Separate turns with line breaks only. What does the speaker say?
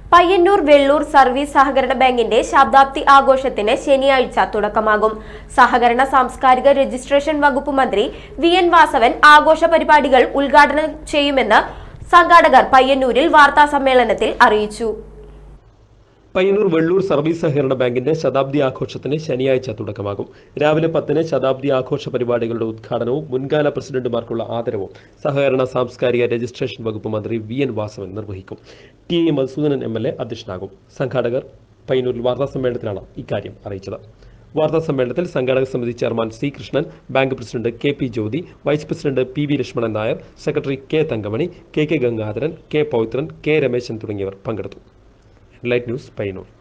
Payyanur Vellur service സഹകരണ ബാങ്കിന്റെ ശതാബ്ദി ആഘോഷത്തിന് ശനിയാഴ്ച തുടക്കമാകും സഹകരണ സാംസ്കാരിക രജിസ്ട്രേഷൻ വകുപ്പ് മന്ത്രി വി എൻ വാസവൻ ആഘോഷ പരിപാടികൾ ഉദ്ഘാടനം ചെയ്യുമെന്ന് സംഘാടകർ പയ്യന്നൂരിൽ വാർത്താ സമ്മേളനത്തിൽ അറിയിച്ചു
പയ്യന്നൂർ വെള്ളൂർ സർവീസ് സഹകരണ ബാങ്കിന്റെ ശതാബ്ദി ആഘോഷത്തിന് ശനിയാഴ്ച തുടക്കമാകും രാവിലെ പത്തിന് ശതാബ്ദി ആഘോഷ പരിപാടികളുടെ ഉദ്ഘാടനവും മുൻകാല പ്രസിഡന്റുമാർക്കുള്ള ആദരവും സഹകരണ സാംസ്കാരിക രജിസ്ട്രേഷൻ വകുപ്പ് മന്ത്രി വി എൻ വാസവൻ നിർവഹിക്കും T A Madhusudanan M L A അധ്യക്ഷനാകും സംഘാടകർ പയ്യന്നൂരിൽ വാർത്താ സമ്മേളനത്തിലാണ് ഇക്കാര്യം അറിയിച്ചത് വാർത്താ സമ്മേളനത്തിൽ സംഘാടക സമിതി chairman C Krishnan bank president K P Jyothi vice president P V Lakshmanan Nair secretary K Thankamani K K Gangadharan K Pauthran K Rameshan തുടങ്ങിയവർ പങ്കെടുത്തു ലൈറ്റ് ന്യൂസ് പയ്യന്നൂർ